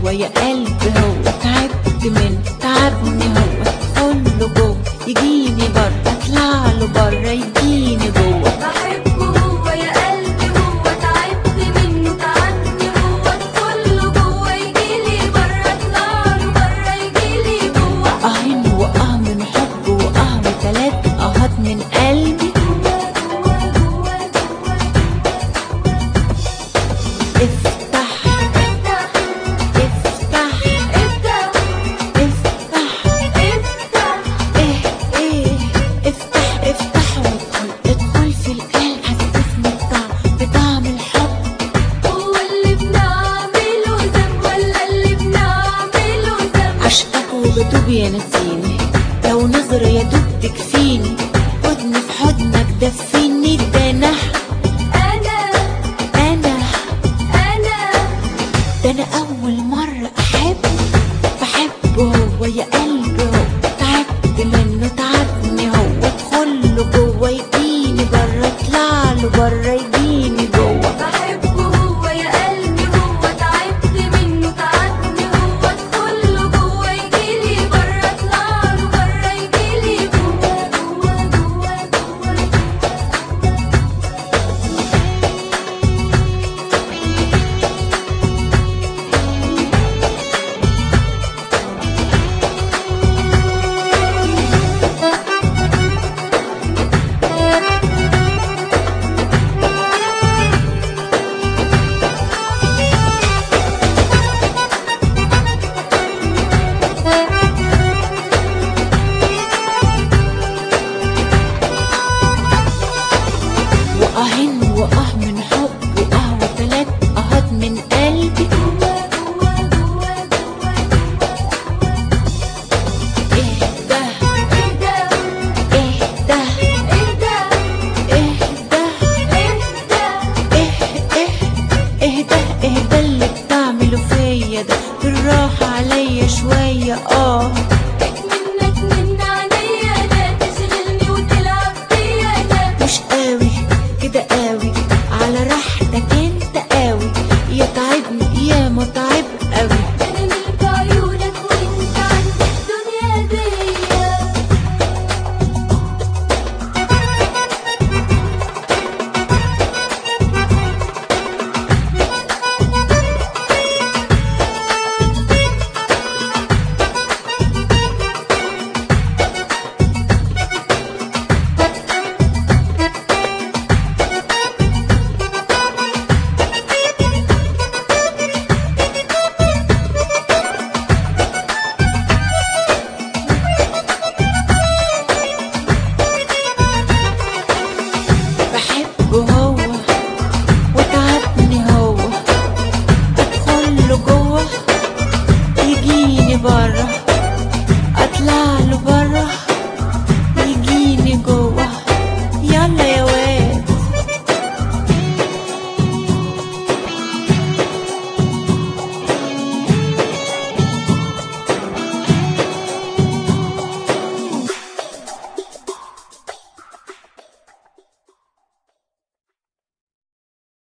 هو يا قلبي هو تعبت من تعبني هو كله جوه يجيني بره اطلع له بره يجيني جوه بحبه هو يا قلبي هو تعبت منه تعبني هو كله جوه يجيلي بره اطلعله بره يجيلي جوه اهين واه من حب واه وتلات اهات من قلبي جوه جوه جوه افتح افتح افتح افتح افتح افتح ايه ايه افتح افتح وادخل ادخل في القلب حسسني بطعم بطعم الحب هو اللي بنعمله ذنب ولا اللي بنعمله ذنب عشقك وبدوب يا نسيني لو نظرة يا دوب تكفيني خدني في حضنك دفيني ده انا انا انا انا ده انا اول مرة احب بحبه هو يا قلبي هو تعبت منه تعبني هو ادخله جوه يجيني بره اطلع له بره يجيني جوه بحبه هو يا قلبي هو تعبت منه تعبني هو كله جوه يجيلي بره اطلعله بره يجيلي جوه جوه جوه جوه واهن واه من حب واه وتلات اهات من قلبي جوه جوه جوه جوه اهدى اهدى اهدى اهدى اهدى اهدى اه اه اهدى اهدى اللي بتعمله فيا ده بالراحة عليا شوية اه